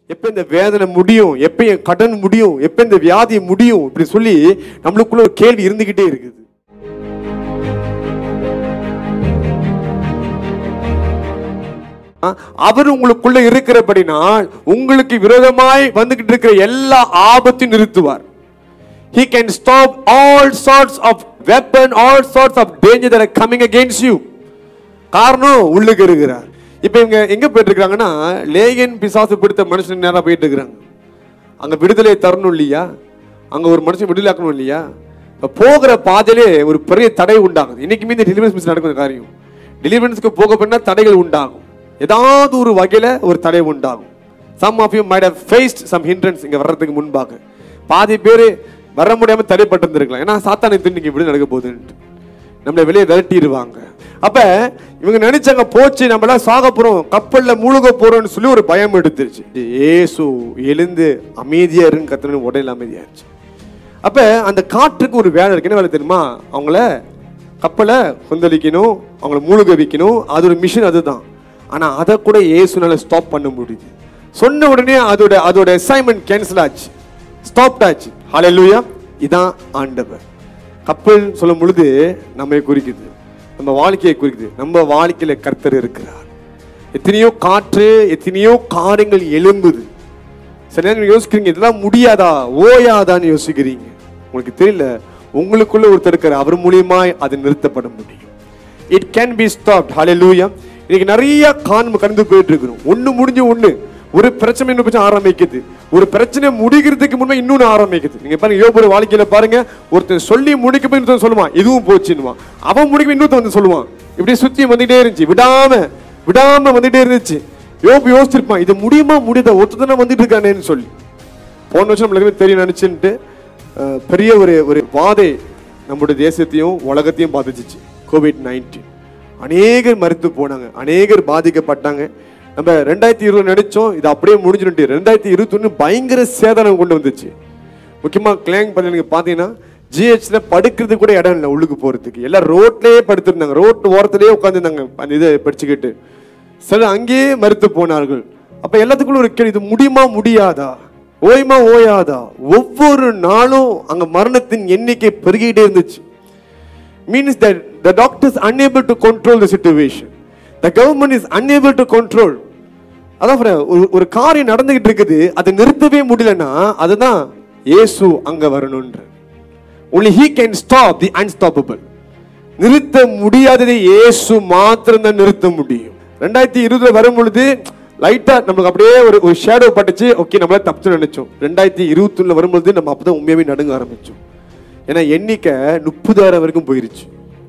எப்ப இந்த வேதனை முடியும் எப்ப என் கடன் முடியும் எப்ப இந்த வியாதி முடியும் இப்படி சொல்லி நம்மளுக்குள்ள ஒரு கேள்வி இருந்துகிட்டே இருக்குது ஆ, அவர் உங்களுக்குள்ள இருக்கிறபடினால் உங்களுக்கு விரோதமாய் வந்துகிட்டு இருக்கிற எல்லா ஆபத்தையும் நிறுத்துவார் he can stop all sorts of weapon all sorts of danger that are coming against you காரணம் உள்ளுக்கு இருக்கிறார் இப்போ இவங்க எங்க போயிட்டு இருக்காங்கன்னா லேகன் பிசாசு பிடித்த மனுஷன் நேரா போயிட்டு இருக்கிறாங்க அங்க விடுதலை தரணும் இல்லையா அங்க ஒரு மனுஷன் விடுதலை ஆக்கணும் இல்லையா இப்ப போகிற பாதையிலே ஒரு பெரிய தடை உண்டாகுது இன்னைக்குமே இந்த டெலிவரன்ஸ் மிஸ் நடக்கும் இந்த காரியம் டெலிவரன்ஸ்க்கு போக போனா தடைகள் உண்டாகும் ஏதாவது ஒரு வகையில ஒரு தடை உண்டாகும் some of you might have faced some hindrance இங்க வர்றதுக்கு முன்பாக பாதி பேர் வர முடியாம தடைப்பட்டு இருந்திருக்கலாம் ஏன்னா சாத்தானை இன்னைக்கு இப்படி நடக்க போகுதுன்ட்டு நம்மளை வெளியே விரட்டிடுவாங்க அப்ப இவங்க நினைச்சாங்க போச்சு நம்ம எல்லாம் சாக போறோம் கப்பல்ல மூழ்க போறோம்னு சொல்லி ஒரு பயம் எடுத்துருச்சு ஏசு எழுந்து அமைதியா இருன்னு கத்தனு உடனே அமைதியாச்சு அப்ப அந்த காற்றுக்கு ஒரு வேலை இருக்கு என்ன வேலை தெரியுமா அவங்கள கப்பலை கொந்தளிக்கணும் அவங்கள மூழ்க வைக்கணும் அது ஒரு மிஷின் அதுதான் ஆனா அதை கூட இயேசுனால ஸ்டாப் பண்ண முடியுது சொன்ன உடனே அதோட அதோட அசைன்மெண்ட் கேன்சல் ஆச்சு ஸ்டாப் ஆச்சு ஹalleluya இதான் ஆண்டவர் கப்பல் சொல்லும் பொழுது நம்மை குறிக்குது நம்ம வாழ்க்கையை குறிக்குது நம்ம வாழ்க்கையில கர்த்தர் இருக்கிறார் எத்தனையோ காற்று எத்தனையோ காரியங்கள் எழும்புது சில நேரம் நீங்க யோசிக்கிறீங்க இதெல்லாம் முடியாதா ஓயாதான்னு யோசிக்கிறீங்க உங்களுக்கு தெரியல உங்களுக்குள்ள ஒருத்தர் இருக்கார் அவர் மூலியமாய் அது நிறுத்தப்பட முடியும் it can be stopped hallelujah இன்னைக்கு நிறைய காரணம் கடந்து போயிட்டு இருக்கிறோம் ஒண்ணு முடிஞ்சு ஒண்ணு ஒரு பிரச்சனை இன்னும் பிரச்சனை ஆரம்பிக்குது ஒரு பிரச்சனை முடிக்கிறதுக்கு முன்னே இன்னொன்னு ஆரம்பிக்குது நீங்க பாருங்க யோபுர வாழ்க்கையில பாருங்க ஒருத்தன் சொல்லி முடிக்க போய் இன்னொருத்தன் சொல்லுவான் இதுவும் போச்சுன்னுவான் அவன் முடிக்க இன்னொருத்தன் வந்து சொல்லுவான் இப்படி சுத்தி வந்துட்டே இருந்துச்சு விடாம விடாம வந்துட்டே இருந்துச்சு யோபு யோசிச்சிருப்பான் இது முடியுமா முடியாதா ஒருத்தனை வந்துட்டு இருக்கானேன்னு சொல்லி போன வருஷம் நம்மளுக்கு தெரியும் நினைச்சுட்டு அஹ், பெரிய ஒரு ஒரு வாதை நம்முடைய தேசத்தையும் உலகத்தையும் பாதிச்சிச்சு கோவிட் நைன்டீன் அநேகர் மறுத்து போனாங்க அநேகர் பாதிக்கப்பட்டாங்க நம்ம ரெண்டாயிரத்தி இருபது நினைச்சோம் இது அப்படியே முடிஞ்சுட்டு ரெண்டாயிரத்தி இருபத்தொன்னு பயங்கர சேதனம் கொண்டு வந்துச்சு முக்கியமா கிளாங் பண்ணி நீங்க பாத்தீங்கன்னா ஜிஹெச்ல படுக்கிறதுக்கு கூட இடம் இல்லை உள்ளுக்கு போறதுக்கு எல்லாம் ரோட்லயே படுத்திருந்தாங்க ரோட் ஓரத்திலேயே உட்காந்துருந்தாங்க அந்த இதை படிச்சுக்கிட்டு சிலர் அங்கேயே மறுத்து போனார்கள் அப்ப எல்லாத்துக்குள்ள ஒரு கேள்வி இது முடியுமா முடியாதா ஓய்மா ஓயாதா ஒவ்வொரு நாளும் அங்க மரணத்தின் எண்ணிக்கை பெருகிட்டே இருந்துச்சு means that the doctor is unable to control the situation. The government is unable to control. அதான் friend, ஒரு ஒரு காரியம் நடந்துகிட்டு இருக்குது அதை நிறுத்தவே முடியலன்னா அதுதான் இயேசு அங்க வரணும்ன்ற only he can stop the unstoppable நிறுத்த முடியாததை இயேசு மாத்திரம் தான் நிறுத்த முடியும் ரெண்டாயிரத்தி இருபதுல வரும் பொழுது லைட்டா நமக்கு அப்படியே ஒரு ஒரு ஷேடோ பட்டுச்சு ஓகே நம்மளால தப்பிச்சு நினைச்சோம் ரெண்டாயிரத்தி இருபத்தொன்னுல வரும்பொழுது நம்ம அப்பதான் உண்மையாவே நடுங்க ஆரம்பிச்சோம் ஏன்னா எண்ணிக்கை முப்பதாயிரம் வரைக்கும் போயிருச்சு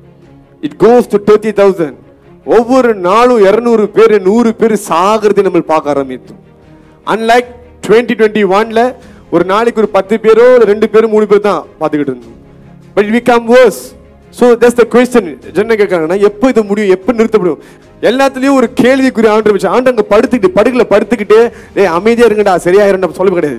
it goes to thirty thousand ஒவ்வொரு நாளும் இருநூறு பேர் நூறு பேர் சாகிறதை நம்ம பார்க்க ஆரம்பித்தோம் அன்லைக் டுவெண்ட்டி டுவெண்ட்டி ஒன்ல ஒரு நாளைக்கு ஒரு பத்து பேரோ இல்ல ரெண்டு பேரும் மூணு பேர் தான் பார்த்துக்கிட்டு இருந்தோம் but it come worse so that's the question என்ன கேட்கறாங்கன்னா எப்போ இது முடியும் எப்போ நிறுத்த முடியும் எல்லாத்துலயும் ஒரு கேள்விக்குரிய ஆண்டு வச்சு ஆண்டு அங்க படுத்துக்கிட்டு படுக்கல படுத்துக்கிட்டு டேய் அமைதியா இருங்கடா சரியாயிரும் சொல்ல கிடையாது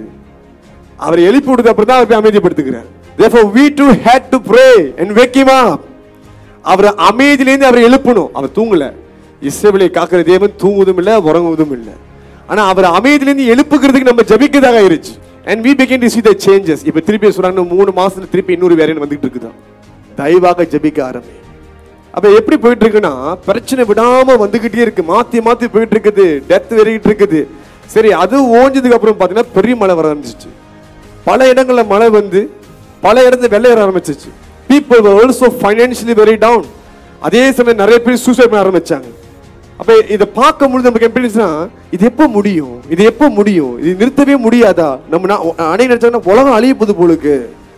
அவர் எழுப்பி விடுறது அப்புறம் தான் அவர் போய் அமைதிப்படுத்துக்கிறார் therefore we too had to pray and wake him up அவர் அமைதியிலேருந்து அவரை எழுப்பணும் அவர் தூங்கல இஸ்ரவேலை காக்கிற தேவன் தூங்குவதும் இல்ல உறங்குவதும் இல்ல ஆனா அவர் அமைதியிலேருந்து எழுப்புகிறதுக்கு நம்ம ஜபிக்கதாக ஆயிருச்சு and we begin to see the changes இப்ப திருப்பி சொல்றாங்க இன்னும் மூணு மாசத்துல திருப்பி இன்னொரு வேற வந்துட்டு இருக்குதான் தயவாக ஜபிக்க ஆரம்பி அப்ப எப்படி போயிட்டு இருக்குன்னா பிரச்சனை விடாம வந்துகிட்டே இருக்கு மாத்தி மாத்தி போயிட்டு இருக்குது டெத் வெறிக்கிட்டு இருக்குது சரி அது ஓஞ்சதுக்கு அப்புறம் பாத்தீங்கன்னா பெரிய மழை வர ஆரம்பிச்சிச்சு பல இடங்கள்ல மழை வந்து பல இடத்துல வெள்ளை ஏற ஆரம்பிச்சிச்சு people were also financially very down அதே சமயம் நிறைய பேர் சூசைட் பண்ண ஆரம்பிச்சாங்க அப்ப இதை பார்க்கும் பொழுது நமக்கு எப்படி இருந்துச்சுன்னா இது எப்போ முடியும் இது எப்போ முடியும் இது நிறுத்தவே முடியாதா நம்ம நா- அணை நினைச்சாங்கன்னா உலகம் அழிய போகுது போலுக்கு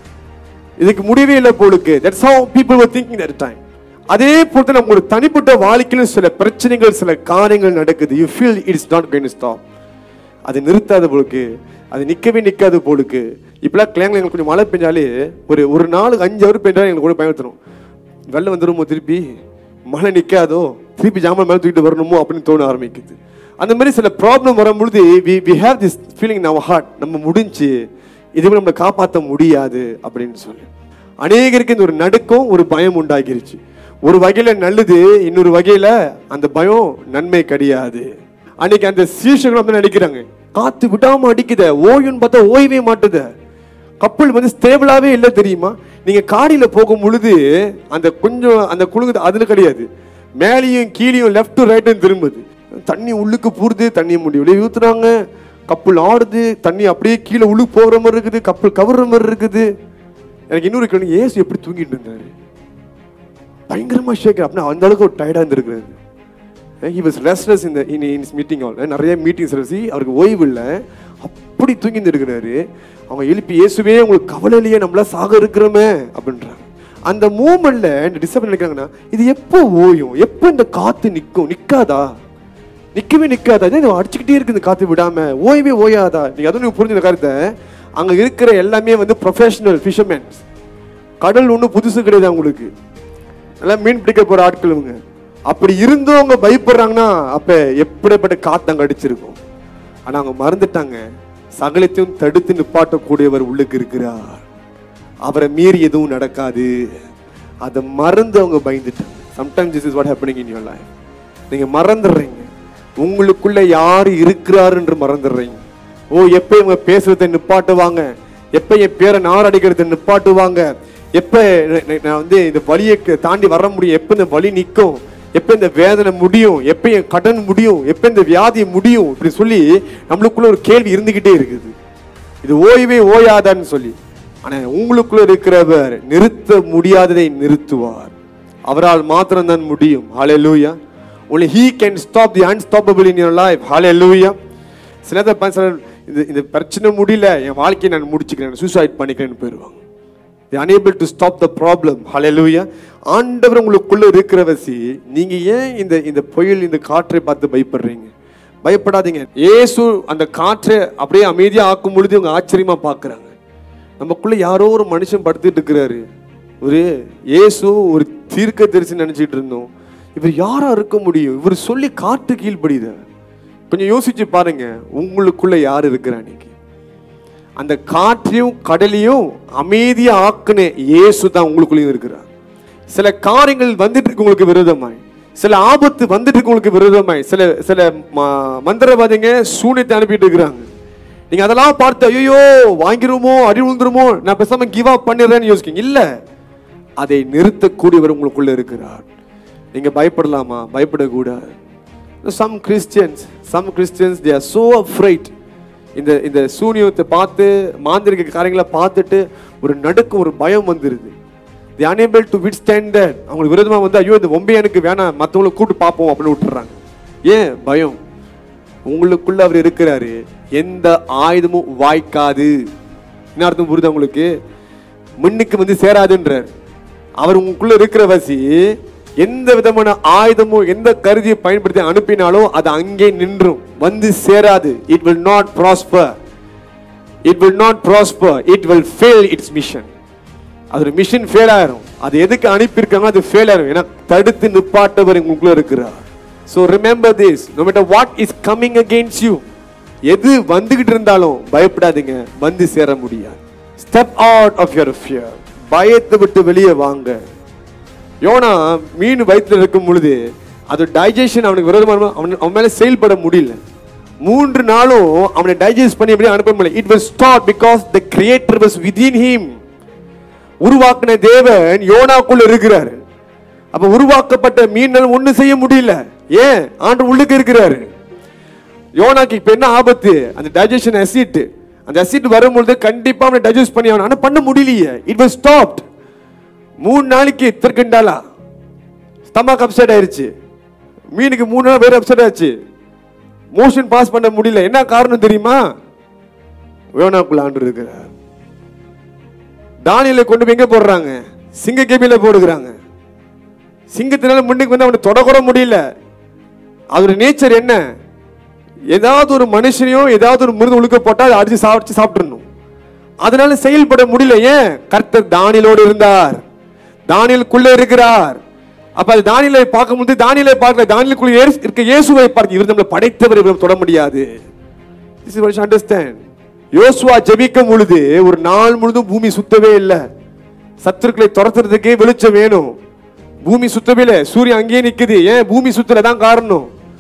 இதுக்கு முடியவே இல்லை போலுக்கு that's how people were thinking that time அதே போல நம்ம ஒரு தனிப்பட்ட வாழ்க்கையிலும் சில பிரச்சனைகள் சில காரியங்கள் நடக்குது you feel it's not going to stop அது நிறுத்தாத போலுக்கு அது நிக்கவே நிக்காது போலுக்கு இப்பெல்லாம் கிளைங்க எங்களுக்கு கொஞ்சம் மழை பெஞ்சாலே ஒரு ஒரு நாளுக்கு அஞ்சு அவர் பெஞ்சாலும் எங்களுக்கு கூட பயன்படுத்தணும் வெள்ளம் வந்துருமோ திருப்பி மழை நிக்காதோ திருப்பி ஜாமான் மேலே தூக்கிட்டு வரணுமோ அப்படின்னு தோண ஆரம்பிக்குது அந்த மாதிரி சில ப்ராப்ளம் வரும்பொழுது we we have this feeling நம்ம ஹார்ட் நம்ம முடிஞ்சு இதுவே நம்மளை காப்பாற்ற முடியாது அப்படின்னு சொல்லி அநேகருக்கு இந்த ஒரு நடுக்கம் ஒரு பயம் உண்டாகிருச்சு ஒரு வகையில நல்லது இன்னொரு வகையில அந்த பயம் நன்மை கிடையாது அன்னைக்கு அந்த சீஷர்கள் வந்து நினைக்கிறாங்க காத்து விடாம அடிக்குத ஓயுன்னு பார்த்தா ஓயவே மாட்டுத கப்பல் வந்து ஸ்டேபிளாவே இல்லை தெரியுமா நீங்க காடியில போகும் பொழுது அந்த கொஞ்சம் அந்த குழுங்குது அதுல கிடையாது மேலேயும் கீழேயும் லெஃப்ட் ரைட்டும் திரும்புது தண்ணி உள்ளுக்கு பூருது தண்ணியை முடி வெளியே ஊத்துறாங்க கப்பல் ஆடுது தண்ணி அப்படியே கீழே உள்ளுக்கு போகிற மாதிரி இருக்குது கப்பல் கவர்ற மாதிரி இருக்குது எனக்கு இன்னொரு கேள்வி ஏசு எப்படி தூங்கிட்டு இருந்தாரு பயங்கரமா ஷேக் அப்படின்னா அந்த அளவுக்கு ஒரு டயர்டாக இருந்திருக்கிறாரு ஹி வாஸ் ரெஸ்ட்லெஸ் இந்த இன் இன்ஸ் மீட்டிங் ஹால் நிறைய மீட்டிங்ஸ் ரசி அவருக்கு ஓய்வு இல்லை அப்படி தூங்கி இருக்கிறாரு அவங்க எழுப்பி இயேசுவே உங்களுக்கு கவலை இல்லையே நம்மளா சாக இருக்கிறோமே அப்படின்றாங்க அந்த மூமெண்ட்ல இந்த டிஸ்டர்ப் நினைக்கிறாங்கன்னா இது எப்போ ஓயும் எப்போ இந்த காத்து நிற்கும் நிற்காதா நிற்கவே நிற்காதா இது அடிச்சுக்கிட்டே இருக்கு இந்த காத்து விடாம ஓயவே ஓயாதா நீங்க அதுவும் நீங்க புரிஞ்ச கருத்தை அங்க இருக்கிற எல்லாமே வந்து ப்ரொஃபஷனல் ஃபிஷர்மேன்ஸ் கடல் ஒன்றும் புதுசு கிடையாது அவங்களுக்கு எல்லாம் மீன் பிடிக்க போற ஆட்கள் இவங்க அப்படி இருந்தும் அவங்க பயப்படுறாங்கன்னா அப்ப எப்படிப்பட்ட காத்து அங்க அடிச்சிருக்கும் ஆனா அவங்க மறந்துட்டாங்க சகலத்தையும் தடுத்து நிப்பாட்டக்கூடியவர் உள்ளுக்கு இருக்கிறார் அவரை மீறி எதுவும் நடக்காது அதை மறந்து அவங்க பயந்துட்டாங்க sometimes this is what happening in your life நீங்க மறந்துடுறீங்க உங்களுக்குள்ள யார் இருக்கிறார் என்று மறந்துடுறீங்க ஓ எப்ப இவங்க பேசுறதை நிப்பாட்டுவாங்க எப்ப என் பேரை நாரடிக்கிறதை நிப்பாட்டுவாங்க எப்ப ந- ந- நான் வந்து இந்த வழியை க- தாண்டி வர முடியும் எப்ப இந்த வழி நிற்கும் எப்ப இந்த வேதனை முடியும் எப்ப என் கடன் முடியும் எப்ப இந்த வியாதி முடியும் இப்படி சொல்லி நம்மளுக்குள்ள ஒரு கேள்வி இருந்துகிட்டே இருக்குது இது ஓய்வே ஓயாதான்னு சொல்லி ஆனா உங்களுக்குள்ள இருக்கிறவர் நிறுத்த முடியாததை நிறுத்துவார் அவரால் மாத்திரம்தான் முடியும் ஹalleluya only he can stop the unstoppable in your life hallelujah சில நேரத்துல பாருங்க, சிலர் இந்த இந்த பிரச்சனை முடியல என் வாழ்க்கையை நான் முடிச்சுக்கிறேன் சூசைட் பண்ணிக்கிறேன்னு போயிடுவாங்க they unable to stop the problem hallelujah ஆண்டவர் உங்களுக்குள்ள இருக்கிறவசி நீங்க ஏன் இந்த இந்த புயல் இந்த காற்றை பார்த்து பயப்படுறீங்க பயப்படாதீங்க இயேசு அந்த காற்றை அப்படியே அமைதியா ஆக்கும் பொழுது இவங்க ஆச்சரியமா பார்க்கறாங்க நமக்குள்ள யாரோ ஒரு மனுஷன் படுத்துட்டு இருக்கிறாரு ஒரு இயேசு ஒரு தீர்க்க தரிசி நினைச்சிட்டு இருந்தோம் இவர் யாரா இருக்க முடியும் இவர் சொல்லி காட்டு கீழ்ப்படித கொஞ்சம் யோசிச்சு பாருங்க உங்களுக்குள்ள யார் இருக்கிறா இன்னைக்கு அந்த காற்றையும் கடலையும் அமைதியா ஆக்குன இயேசு தான் உங்களுக்குள்ளேயும் இருக்கிறார் சில காரியங்கள் வந்துட்டு இருக்கு உங்களுக்கு விரோதமாய் சில ஆபத்து வந்துட்டு இருக்கு உங்களுக்கு விரோதமாய் சில சில ம- மந்திரவாதிங்க சூனியத்தை அனுப்பிட்டு இருக்கிறாங்க நீங்க அதெல்லாம் பார்த்து ஐயோ வாங்கிருமோ அடி விழுந்துருமோ நான் பேசாம கிவ் அப் பண்ணிடுறேன்னு யோசிக்கீங்க இல்ல அதை நிறுத்தக்கூடியவர் உங்களுக்குள்ள இருக்கிறார் நீங்க பயப்படலாமா பயப்படக்கூடாது some Christians some Christians they are so afraid இந்த இந்த சூனியத்தை பார்த்து மாந்திரிக காரியங்களை பார்த்துட்டு ஒரு நடுக்கம் ஒரு பயம் வந்துருது the unable to withstand that அவங்களுக்கு விரோதமா வந்து ஐயோ இந்த ஒம்பை எனக்கு வேணாம் மற்றவங்களை கூப்பிட்டு பார்ப்போம் அப்படின்னு விட்டுறாங்க ஏன் பயம் உங்களுக்குள்ள அவர் இருக்கிறாரு எந்த ஆயுதமும் வாய்க்காது என்ன அர்த்தம் புரியுதா உங்களுக்கு முன்னுக்கு வந்து சேராதுன்றார் அவர் உங்களுக்குள்ள இருக்கிற வசி எந்த விதமான ஆயுதமும் எந்த கருதியை பயன்படுத்தி அனுப்பினாலும் அது அங்கே நின்றும் வந்து சேராது it will not prosper it will not prosper it will fail its mission அது ஒரு மிஷன் ஃபெயில் ஆயிரும் அது எதுக்கு அனுப்பியிருக்காங்க அது ஃபெயில் ஆயிரும் ஏன்னா தடுத்து நிப்பாட்டவர் உங்களுக்குள்ள இருக்கிறார் so remember this no matter what is coming against you எது வந்துகிட்டு இருந்தாலும் பயப்படாதீங்க வந்து சேர முடியாது step out of your fear பயத்தை விட்டு வெளியே வாங்க யோனா மீன் வயித்துல இருக்கும் பொழுது அது டைஜஷன் அவனுக்கு விரோதமான அவன் அவன் மேல செயல்பட முடியல மூன்று நாளும் அவனை டைஜஸ்ட் பண்ணி அப்படியே அனுப்ப முடியல it was start because the creator was within him உருவாக்கின தேவன் யோனாக்குள்ள இருக்கிறாரு அப்ப உருவாக்கப்பட்ட மீன்கள் ஒண்ணு செய்ய முடியல ஏன் ஆண்டு உள்ளுக்கு இருக்கிறாரு யோனாக்கு இப்ப என்ன ஆபத்து அந்த டைஜஷன் அசிட் அந்த அசிட் வரும்பொழுது கண்டிப்பா அவனை டைஜஸ்ட் பண்ணி ஆகணும் ஆனா பண்ண முடியலையே இட் was stopped மூணு நாளைக்கு திருக்கண்டாலா ஸ்டமக் அப்செட் ஆயிருச்சு மீனுக்கு மூணு நாள் வேற அப்செட் ஆச்சு மோஷன் பாஸ் பண்ண முடியல என்ன காரணம் தெரியுமா யோனாக்குள்ள ஆண்டு இருக்கிறார் தானியலை கொண்டு போய் எங்க போடுறாங்க சிங்க கேபில போடுகிறாங்க சிங்கத்தினால முன்னுக்கு வந்து அவனை தொடக்கூட முடியல அதோட நேச்சர் என்ன ஏதாவது ஒரு மனுஷனையோ ஏதாவது ஒரு மிருது உழுக்க போட்டா அதை அடிச்சு சாப்பிட்டு சாப்பிட்டுறணும் அதனால செயல்பட முடியல ஏன் கர்த்தர் தானியலோடு இருந்தார் தானியலுக்குள்ள இருக்கிறார் அப்ப அது தானியலை பார்க்கும்போது தானியலை பார்க்கல தானியலுக்குள்ள இயேசு- இருக்க இயேசுவை பார்க்க இவர் நம்மளை படைத்தவர் இவர் தொட முடியாது This is what you understand. யோசுவா ஜெபிக்கும் பொழுது ஒரு நாள் முழுதும் பூமி சுத்தவே இல்லை சத்துருக்களை துரத்துறதுக்கே வெளிச்சம் வேணும் பூமி சுத்தவே இல்லை சூரியன் அங்கேயே நிக்குது ஏன் பூமி சுத்தல தான் காரணம்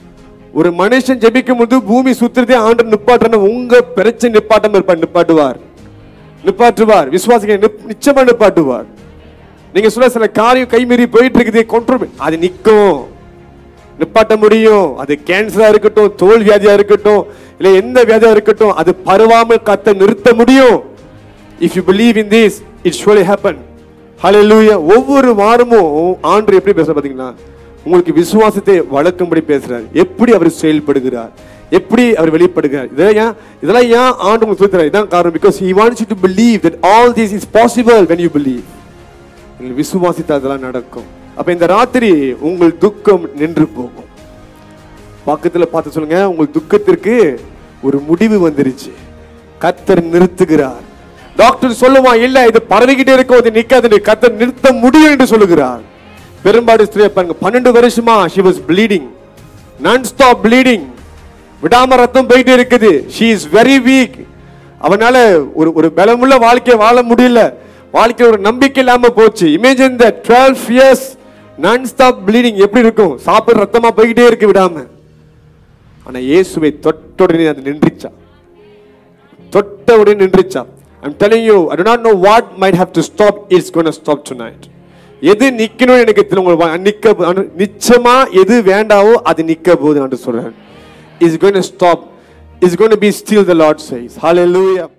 ஒரு மனுஷன் ஜெபிக்கும் போது பூமி சுத்துறதே ஆண்டு நிப்பாட்டணும் உங்க பிரச்சனை நிப்பாட்டம் இருப்பார் நிப்பாட்டுவார் நிப்பாட்டுவார் விசுவாசிக்க நிப்- நிச்சயமா நிப்பாட்டுவார் நீங்க சொல்ல சில காரியம் கைமீறி போயிட்டு இருக்குது control அது நிக்கும் நிப்பாட்ட முடியும் அது கேன்சரா இருக்கட்டும் தோல் வியாதியா இருக்கட்டும் இல்ல எந்த வியாதியா இருக்கட்டும் அது பரவாமல் கத்த நிறுத்த முடியும் if you believe in this it surely happen hallelujah ஒவ்வொரு வாரமும் ஆண்டு எப்படி பேசுற பாத்தீங்களா உங்களுக்கு விசுவாசத்தை வளர்க்கும்படி பேசுறார் எப்படி அவர் செயல்படுகிறார் எப்படி அவர் வெளிப்படுகிறார் இதெல்லாம் ஏன் இதெல்லாம் ஏன் ஆண்டு உங்களுக்கு சொல்லுறாரு இதான் காரணம் because he wants you to believe that all this is possible when you believe நீங்கள் விசுவாசித்தால் அதெல்லாம் நடக்கும் அப்ப இந்த ராத்திரி உங்கள் துக்கம் நின்று போகும் பக்கத்துல பார்த்து சொல்லுங்க உங்கள் துக்கத்திற்கு ஒரு முடிவு வந்துருச்சு கத்தர் நிறுத்துகிறார் டாக்டர் சொல்லுவான் இல்ல இது பரவிக்கிட்டே இருக்கும் இது நிக்காது கத்தர் நிறுத்த முடியும் என்று சொல்லுகிறார் பெரும்பாடு ஸ்திரியை பாருங்க பன்னெண்டு வருஷமா she was bleeding non stop bleeding விடாம ரத்தம் போயிட்டே இருக்குது she is very weak அவனால ஒரு ஒரு பலமுள்ள வாழ்க்கையை வாழ முடியல வாழ்க்கையில ஒரு நம்பிக்கை இல்லாம போச்சு imagine the twelve years non stop bleeding எப்படி இருக்கும் சாப்பிட ரத்தமா போய்கிட்டே இருக்கு விடாம ஆனா இயேசுவை தொட்ட உடனே அது நின்றுச்சா தொட்ட உடனே நின்றுச்சா I'm telling you, I do not know what might have to stop. It's going to stop tonight. எது நிக்கணும்னு எனக்கு தெரியல உங்களுக்கு வா- நிக்க அனு- நிச்சயமா எது வேண்டாவோ அது நிக்க போகுது நான் சொல்றேன் is going to stop. It's going to be still the Lord says. Hallelujah.